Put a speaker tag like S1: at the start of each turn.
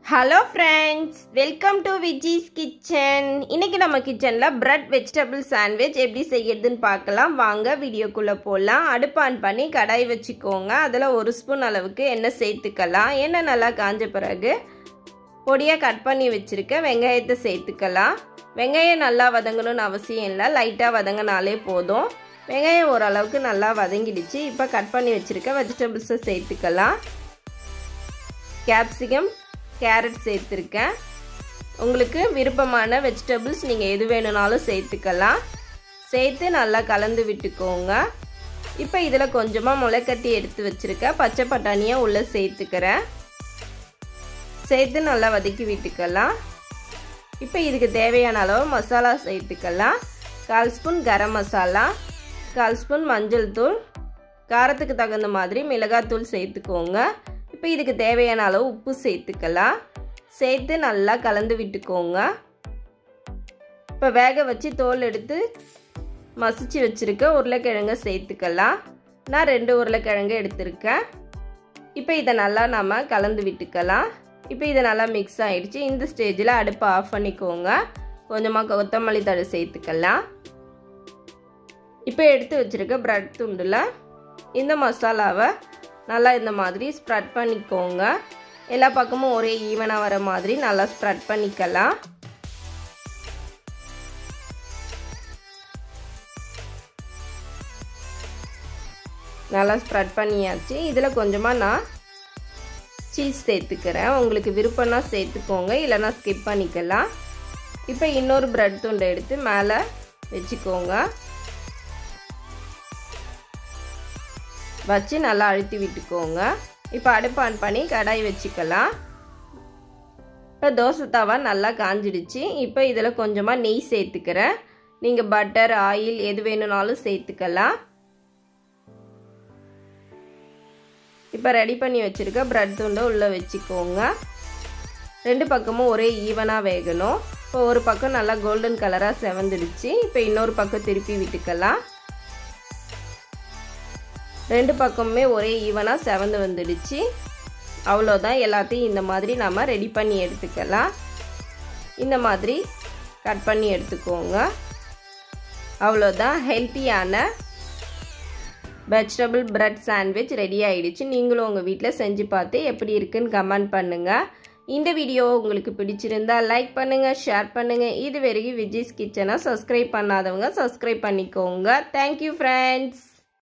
S1: hello friends welcome to Viji's kitchen இன்னைக்கு நம்ம கிச்சனில் பிரெட் வெஜிடபிள் சாண்ட்விச் எப்படி செய்யறதுன்னு பார்க்கலாம் வாங்க வீடியோக்குள்ளே போகலாம் அடுப்பு ஆன் பண்ணி கடாய் வச்சுக்கோங்க அதில் ஒரு ஸ்பூன் அளவுக்கு எண்ணெய் சேர்த்துக்கலாம் எண்ணெய் நல்லா காஞ்ச பிறகு பொடியாக கட் பண்ணி வச்சுருக்க வெங்காயத்தை சேர்த்துக்கலாம் வெங்காயம் நல்லா வதங்கணும்னு அவசியம் இல்லை லைட்டாக வதங்கினாலே போதும் வெங்காயம் ஓரளவுக்கு நல்லா வதங்கிடுச்சு இப்போ கட் பண்ணி வச்சுருக்க வெஜிடபிள்ஸை சேர்த்துக்கலாம் கேப்சிகம் கேரட் சேர்த்துருக்கேன் உங்களுக்கு விருப்பமான வெஜிடபிள்ஸ் நீங்கள் எது வேணும்னாலும் சேர்த்துக்கலாம் சேர்த்து நல்லா கலந்து விட்டுக்கோங்க இப்போ இதில் கொஞ்சமாக முளைக்கட்டி எடுத்து வச்சுருக்கேன் பச்சை பட்டாணியை உள்ளே சேர்த்துக்கிறேன் சேர்த்து நல்லா வதக்கி விட்டுக்கலாம் இப்போ இதுக்கு தேவையான அளவு மசாலா சேர்த்துக்கலாம் கால் ஸ்பூன் கரம் மசாலா கால் ஸ்பூன் மஞ்சள் தூள் காரத்துக்கு தகுந்த மாதிரி மிளகாத்தூள் சேர்த்துக்கோங்க இப்போ இதுக்கு தேவையான அளவு உப்பு சேர்த்துக்கலாம் சேர்த்து நல்லா கலந்து விட்டுக்கோங்க இப்போ வேக வச்சு தோல் எடுத்து மசிச்சு வச்சுருக்க உருளைக்கிழங்க சேர்த்துக்கலாம் நான் ரெண்டு உருளைக்கிழங்கு எடுத்திருக்கேன் இப்போ இதை நல்லா நம்ம கலந்து விட்டுக்கலாம் இப்போ இது நல்லா மிக்ஸ் ஆகிடுச்சு இந்த ஸ்டேஜில் அடுப்பை ஆஃப் பண்ணிக்கோங்க கொஞ்சமாக கொத்தமல்லி தழை சேர்த்துக்கலாம் இப்போ எடுத்து வச்சுருக்க ப்ரெட் துண்டில் இந்த மசாலாவை நல்லா இந்த மாதிரி ஸ்ப்ரெட் பண்ணிக்கோங்க எல்லா பக்கமும் ஒரே ஈவனாக வர மாதிரி நல்லா ஸ்ப்ரெட் பண்ணிக்கலாம் நல்லா ஸ்ப்ரெட் பண்ணியாச்சு இதில் கொஞ்சமாக நான் சீஸ் சேர்த்துக்கிறேன் உங்களுக்கு விருப்பம்னா சேர்த்துக்கோங்க இல்லைனா ஸ்கிப் பண்ணிக்கலாம் இப்போ இன்னொரு ப்ரெட் துண்டை எடுத்து மேலே வச்சுக்கோங்க வச்சு நல்லா அழுத்தி விட்டுக்கோங்க இப்போ அடுப்பு ஆன் பண்ணி கடாய் வச்சுக்கலாம் இப்போ தோசை தவா நல்லா காஞ்சிடுச்சு இப்போ இதில் கொஞ்சமாக நெய் சேர்த்துக்கிறேன் நீங்கள் பட்டர் ஆயில் எது வேணும்னாலும் சேர்த்துக்கலாம் இப்போ ரெடி பண்ணி வச்சுருக்க ப்ரெட் துண்டை உள்ளே வச்சுக்கோங்க ரெண்டு பக்கமும் ஒரே ஈவனாக வேகணும் இப்போ ஒரு பக்கம் நல்லா கோல்டன் கலராக செவந்துடுச்சு இப்போ இன்னொரு பக்கம் திருப்பி விட்டுக்கலாம் ரெண்டு பக்கமுமே ஒரே ஈவனாக செவந்து வந்துடுச்சு அவ்வளோதான் எல்லாத்தையும் இந்த மாதிரி நம்ம ரெடி பண்ணி எடுத்துக்கலாம் இந்த மாதிரி கட் பண்ணி எடுத்துக்கோங்க அவ்வளோதான் ஹெல்த்தியான வெஜிடபிள் பிரெட் சாண்ட்விச் ரெடி ஆகிடுச்சு நீங்களும் உங்கள் வீட்டில் செஞ்சு பார்த்து எப்படி இருக்குன்னு கமெண்ட் பண்ணுங்கள் இந்த வீடியோ உங்களுக்கு பிடிச்சிருந்தா லைக் பண்ணுங்கள் ஷேர் பண்ணுங்கள் இது வரைக்கும் விஜய்ஸ் கிச்சனை சப்ஸ்கிரைப் பண்ணாதவங்க சப்ஸ்கிரைப் பண்ணிக்கோங்க தேங்க்யூ ஃப்ரெண்ட்ஸ்